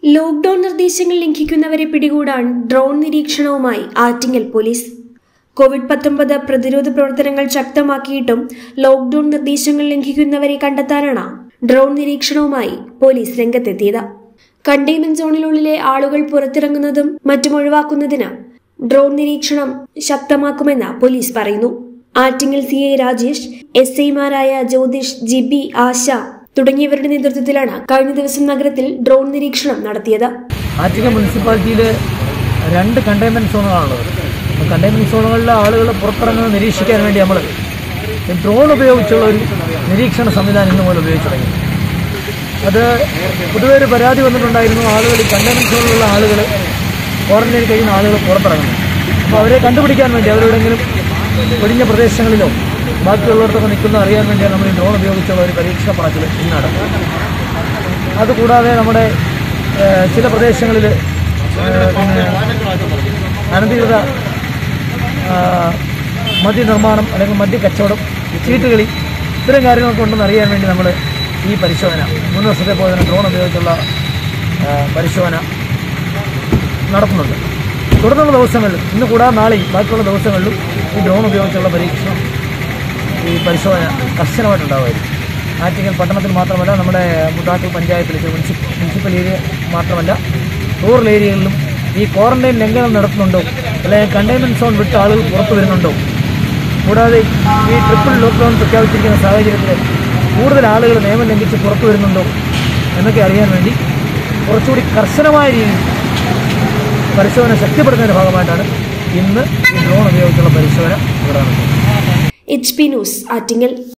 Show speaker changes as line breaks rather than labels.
lockdown നിർദ്ദേശങ്ങൾ ലംഘിക്കുന്നവരെ പിടികൂടാൻ ഡ്രോൺ നിരീക്ഷണവുമായി ആറ്റിങ്ങൽ പോലീസ് കോവിഡ് പത്തൊമ്പത് പ്രതിരോധ പ്രവർത്തനങ്ങൾ ശക്തമാക്കിയിട്ടും ലോക്ഡൌൺ നിർദ്ദേശങ്ങൾ ലംഘിക്കുന്നവരെ കണ്ടെത്താനാണ് ഡ്രോൺ നിരീക്ഷണവുമായി പോലീസ് രംഗത്തെത്തിയത് കണ്ടെയ്ൻമെന്റ് സോണിനുള്ളിലെ ആളുകൾ പുറത്തിറങ്ങുന്നതും മറ്റും ഒഴിവാക്കുന്നതിന് ഡ്രോൺ നിരീക്ഷണം ശക്തമാക്കുമെന്ന് പോലീസ് പറയുന്നു Attingal C I Rajesh S ഐമാരായ ജ്യോതിഷ് ജിബി ആശ തുടങ്ങിയവരുടെ നേതൃത്വത്തിലാണ് കഴിഞ്ഞ ദിവസം നഗരത്തിൽ ഡ്രോൺ നിരീക്ഷണം നടത്തിയത്
ആറ്റിങ്ങൽ മുനിസിപ്പാലിറ്റിയിൽ രണ്ട് കണ്ടെയ്ൻമെൻറ്റ് സോണുകളാണുള്ളത് കണ്ടെയ്ൻമെൻറ്റ് സോണുകളിലെ ആളുകൾ പുറത്തിറങ്ങുന്നത് നിരീക്ഷിക്കാൻ വേണ്ടി നമ്മൾ ഡ്രോൺ ഉപയോഗിച്ചുള്ള ഒരു നിരീക്ഷണ സംവിധാനം ഇന്ന് മുതൽ ഉപയോഗിച്ച് തുടങ്ങി അത് പൊതുവെ ഒരു പരാതി വന്നിട്ടുണ്ടായിരുന്നു ആളുകൾ ഈ കണ്ടെയ്ൻമെൻറ്റ് സോണിലുള്ള ആളുകൾ ക്വാറന്റൈനിൽ കഴിയുന്ന ആളുകൾ പുറത്തിറങ്ങുന്നു അപ്പോൾ അവരെ കണ്ടുപിടിക്കാൻ വേണ്ടി അവരെവിടെയെങ്കിലും ഒഴിഞ്ഞ പ്രദേശങ്ങളിലോ ബാക്കിയുള്ളിടത്തൊക്കെ നിൽക്കുന്ന അറിയാൻ വേണ്ടിയാണ് നമ്മൾ ഈ ഡ്രോൺ ഉപയോഗിച്ചുള്ള ഒരു പരീക്ഷണ പറച്ചിൽ ഇന്ന് നടത്തുന്നത് അതുകൂടാതെ നമ്മുടെ ഏഹ്, ചില പ്രദേശങ്ങളിൽ ഏഹ്, പിന്നെ അനധികൃത ആഹ്, മദ്യനിർമ്മാണം അല്ലെങ്കിൽ മദ്യ കച്ചവടം ചീട്ടുകളി ഇത്തരം കാര്യങ്ങളൊക്കെ ഉണ്ടെന്ന് അറിയാൻ വേണ്ടി നമ്മൾ ഈ പരിശോധന മുൻ വർഷത്തെ പോലെ തന്നെ ഡ്രോൺ ഉപയോഗിച്ചുള്ള ആഹ്, പരിശോധന നടത്തുന്നുണ്ട് തുടർന്നുള്ള ദിവസങ്ങളിലും ഇന്ന് കൂടാതെ നാളെയും ബാക്കിയുള്ള ദിവസങ്ങളിലും ഈ ഡ്രോൺ ഉപയോഗിച്ചുള്ള പരീക്ഷണം ഈ പരിശോധന കർശനമായിട്ടുണ്ടാവുമായിരിക്കും ആറ്റിങ്ങൽ പട്ടണത്തിൽ മാത്രമല്ല നമ്മുടെ മുതാക്കൽ പഞ്ചായത്തിൽ മുനിസിപ്പൽ മുനിസിപ്പൽ ഏരിയ മാത്രമല്ല റൂറൽ ഏരിയകളിലും ഈ ക്വാറന്റൈൻ ലംഘനം നടത്തുന്നുണ്ടോ അല്ലെങ്കിൽ കണ്ടെയ്ൻമെൻറ്റ് സോൺ വിട്ട് ആളുകൾ പുറത്തു വരുന്നുണ്ടോ കൂടാതെ ഈ ട്രിപ്പിൾ ലോക്ക്ഡൗൺ പ്രഖ്യാപിച്ചിരിക്കുന്ന സാഹചര്യത്തിൽ കൂടുതൽ ആളുകൾ നിയമം ലംഘിച്ച് പുറത്തു വരുന്നുണ്ടോ എന്നൊക്കെ അറിയാൻ വേണ്ടി കുറച്ചുകൂടി കർശനമായ രീതിയിൽ പരിശോധന ശക്തിപ്പെടുത്തുന്നതിന്റെ ഭാഗമായിട്ടാണ് ഇന്ന് ഈ ഡ്രോൺ ഉപയോഗിച്ചുള്ള പരിശോധന ഇവിടെ നടത്തുന്നത്
എച്ച് പി ന്യൂസ് ആറ്റിങ്ങൽ